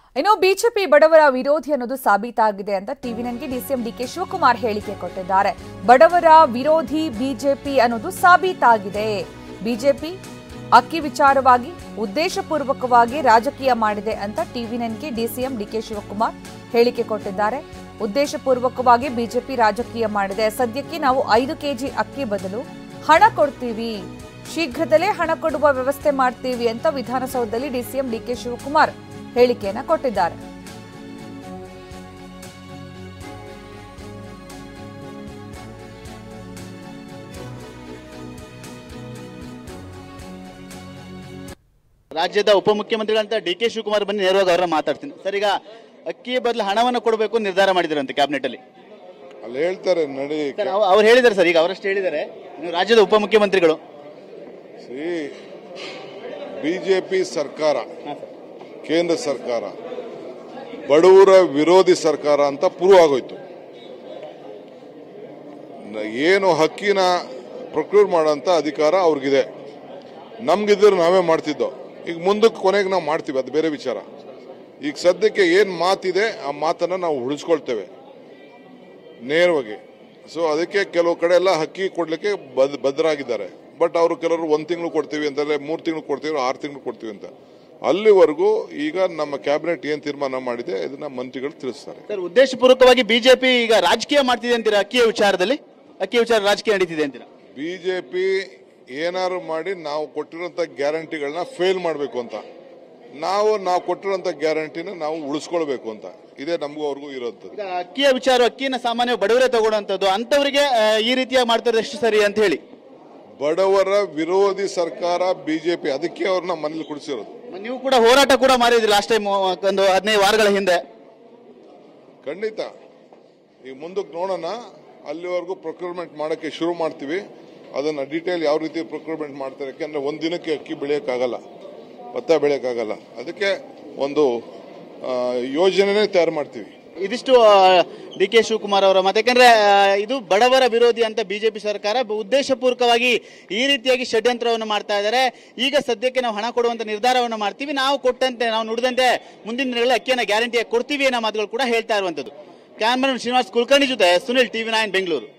ಇನ್ನು ಬಿಜೆಪಿ ಬಡವರ ವಿರೋಧಿ ಅನ್ನೋದು ಸಾಬೀತಾಗಿದೆ ಅಂತ ಟಿವಿ ನನ್ಗೆ ಡಿಸಿಎಂ ಡಿಕೆ ಶಿವಕುಮಾರ್ ಹೇಳಿಕೆ ಕೊಟ್ಟಿದ್ದಾರೆ ಬಡವರ ವಿರೋಧಿ ಬಿಜೆಪಿ ಅನ್ನೋದು ಸಾಬೀತಾಗಿದೆ ಬಿಜೆಪಿ ಅಕ್ಕಿ ವಿಚಾರವಾಗಿ ಉದ್ದೇಶಪೂರ್ವಕವಾಗಿ ರಾಜಕೀಯ ಮಾಡಿದೆ ಅಂತ ಟಿವಿ ನನ್ಗೆ ಡಿಸಿಎಂ ಡಿಕೆ ಶಿವಕುಮಾರ್ ಹೇಳಿಕೆ ಕೊಟ್ಟಿದ್ದಾರೆ ಉದ್ದೇಶಪೂರ್ವಕವಾಗಿ ಬಿಜೆಪಿ ರಾಜಕೀಯ ಮಾಡಿದೆ ಸದ್ಯಕ್ಕೆ ನಾವು ಐದು ಕೆಜಿ ಅಕ್ಕಿ ಬದಲು ಹಣ ಕೊಡ್ತೀವಿ ಶೀಘ್ರದಲ್ಲೇ ಹಣ ಕೊಡುವ ವ್ಯವಸ್ಥೆ ಮಾಡ್ತೀವಿ ಅಂತ ವಿಧಾನಸೌಧದಲ್ಲಿ ಡಿಸಿಎಂ ಡಿಕೆ ಶಿವಕುಮಾರ್ ಹೇಳಿಕೆಯನ್ನ ಕೊಟ್ಟಿದ್ದಾರೆ ರಾಜ್ಯದ ಉಪಮುಖ್ಯಮಂತ್ರಿಗಳಂತ ಡಿ ಕೆ ಶಿವಕುಮಾರ್ ಬನ್ನಿ ನೇರವಾಗಿ ಅವರ ಮಾತಾಡ್ತೀನಿ ಸರ್ ಈಗ ಅಕ್ಕಿ ಬದಲು ಹಣವನ್ನು ಕೊಡಬೇಕು ನಿರ್ಧಾರ ಮಾಡಿದ್ರಂತೆ ಕ್ಯಾಬಿನೆಟ್ ಅಲ್ಲಿ ಅಲ್ಲಿ ಹೇಳ್ತಾರೆ ನಡಿ ಸರ್ ಅವ್- ಅವ್ರು ಹೇಳಿದ್ದಾರೆ ಸರ್ ಈಗ ಅವರಷ್ಟು ಹೇಳಿದ್ದಾರೆ ಇನ್ನು ರಾಜ್ಯದ ಉಪಮುಖ್ಯಮಂತ್ರಿಗಳು ಸಿ ಬಿಜೆಪಿ ಸರ್ಕಾರ ಕೇಂದ್ರ ಸರ್ಕಾರ ಬಡವರ ವಿರೋಧಿ ಸರ್ಕಾರ ಅಂತ ಪ್ರೂವ್ ಆಗೋಯ್ತು ನ- ಏನು ಹಕ್ಕಿನ ಪ್ರೊಕ್ಯೂರ್ ಮಾಡೋಂಥ ಅಧಿಕಾರ ಅವ್ರಿಗಿದೆ ನಮ್ಗಿದ್ರೆ ನಾವೇ ಮಾಡ್ತಿದ್ದೋ ಈಗ ಮುಂದಕ್ಕೆ ಕೊನೆಗೆ ನಾವು ಮಾಡ್ತೀವಿ ಅದು ಬೇರೆ ವಿಚಾರ ಈಗ ಸದ್ಯಕ್ಕೆ ಏನು ಮಾತಿದೆ ಆ ಮಾತನ್ನು ನಾವು ಉಳಿಸ್ಕೊಳ್ತೇವೆ ನೇರವಾಗಿ ಸೊ ಅದಕ್ಕೆ ಕೆಲವು ಕಡೆ ಎಲ್ಲ ಹಕ್ಕಿ ಕೊಡ್ಲಿಕ್ಕೆ ಬದ್ ಬದ್ಧರಾಗಿದ್ದಾರೆ ಬಟ್ ಅವರು ಕೆಲವರು ಒಂದು ತಿಂಗಳು ಕೊಡ್ತೀವಿ ಅಂತಂದ್ರೆ ಮೂರು ತಿಂಗಳು ಕೊಡ್ತೀವಿ ಆರು ತಿಂಗಳು ಕೊಡ್ತೀವಿ ಅಂತ ಅಲ್ಲಿವರೆಗೂ ಈಗ ನಮ್ಮ ಕ್ಯಾಬಿನೆಟ್ ಏನ್ ತೀರ್ಮಾನ ಮಾಡಿದೆ ಇದನ್ನ ಮಂತ್ರಿಗಳು ತಿಳಿಸ್ತಾರೆ ಸರ್ ಉದ್ದೇಶಪೂರ್ವಕವಾಗಿ ಬಿಜೆಪಿ ಈಗ ರಾಜಕೀಯ ಮಾಡ್ತಿದೆ ಅಂತೀರಾ ಅಕ್ಕಿಯ ವಿಚಾರದಲ್ಲಿ ಅಕ್ಕಿಯ ವಿಚಾರ ರಾಜಕೀಯ ನಡೀತಿದೆ ಅಂತೀರಾ ಬಿಜೆಪಿ ಏನಾದ್ರು ಮಾಡಿ ನಾವು ಕೊಟ್ಟಿರೋಂಥ ಗ್ಯಾರಂಟಿಗಳನ್ನ ಫೇಲ್ ಮಾಡಬೇಕು ಅಂತ ನಾವು ನಾವು ಕೊಟ್ಟಿರೋಂಥ ಗ್ಯಾರಂಟಿನ ನಾವು ಉಳಿಸ್ಕೊಳ್ಬೇಕು ಅಂತ ಇದೇ ನಮಗೂ ಅವ್ರಿಗೂ ಇರೋಂಥದ್ದು ಈಗ ಅಕ್ಕಿಯ ವಿಚಾರ ಅಕ್ಕಿನ ಸಾಮಾನ್ಯ ಬಡವರೇ ತಗೊಳ್ಳೋಂಥದ್ದು ಅಂತವರಿಗೆ ಆ, ಈ ರೀತಿಯಾಗಿ ಮಾಡ್ತಾರೆ ಎಷ್ಟು ಸರಿ ಅಂತ ಹೇಳಿ ಬಡವರ ವಿರೋಧಿ ಸರ್ಕಾರ ಬಿಜೆಪಿ ಅದಕ್ಕೆ ಅವ್ರನ್ನ ಮನೇಲಿ ಕುಡಿಸಿರೋದು ನೀವು ಕೂಡ ಹೋರಾಟ ಕೂಡ ಮಾಡಿದ್ರಿ ಲಾಸ್ಟ್ ಟೈಮ್ ಒಂದು ಹದಿನೈದು ವಾರಗಳ ಹಿಂದೆ ಖಂಡಿತ ಈಗ ಮುಂದಕ್ಕೆ ನೋಡೋಣ ಅಲ್ಲಿವರೆಗೂ ಪ್ರೊಕ್ಯೂರ್ಮೆಂಟ್ ಮಾಡೋಕ್ಕೆ ಶುರು ಮಾಡ್ತೀವಿ ಅದನ್ನು ಡೀಟೇಲ್ ಯಾವ ರೀತಿ ಪ್ರೊಕ್ಯೂರ್ಮೆಂಟ್ ಮಾಡ್ತಾರೆ ಯಾಕೆಂದರೆ ಒಂದು ದಿನಕ್ಕೆ ಅಕ್ಕಿ ಬೆಳೆಯೋಕ್ಕಾಗಲ್ಲ ಭತ್ತ ಬೆಳೆಯೋಕ್ಕಾಗಲ್ಲ ಅದಕ್ಕೆ ಒಂದು ಆ, ಯೋಜನೆನೇ ತಯಾರು ಮಾಡ್ತೀವಿ ಇದಿಷ್ಟು ಡಿ ಕೆ ಶಿವಕುಮಾರ್ ಅವರ ಮಾತು ಯಾಕಂದ್ರೆ ಆ, ಇದು ಬಡವರ ವಿರೋಧಿ ಅಂತ ಬಿಜೆಪಿ ಸರ್ಕಾರ ಬ- ಉದ್ದೇಶಪೂರ್ವಕವಾಗಿ ಈ ರೀತಿಯಾಗಿ ಷಡ್ಯಂತ್ರವನ್ನು ಮಾಡ್ತಾ ಇದ್ದಾರೆ ಈಗ ಸದ್ಯಕ್ಕೆ ನಾವು ಹಣ ಕೊಡುವಂತ ನಿರ್ಧಾರವನ್ನು ಮಾಡ್ತೀವಿ ನಾವು ಕೊಟ್ಟಂತೆ ನಾವು ನುಡಿದಂತೆ ಮುಂದಿನ ದಿನಗಳಲ್ಲಿ ಅಕ್ಕಿಯನ್ನು ಗ್ಯಾರಂಟಿಯಾಗಿ ಕೊಡ್ತೀವಿ ಅನ್ನೋ ಮಾತುಗಳು ಕೂಡ ಹೇಳ್ತಾ ಇರುವಂತದ್ದು ಕ್ಯಾಮರಾ ಶ್ರೀನಿವಾಸ್ ಕುಲಕರ್ಣಿ ಜೊತೆ ಸುನಿಲ್ ಟಿವಿ ನೈನ್ ಬೆಂಗಳೂರು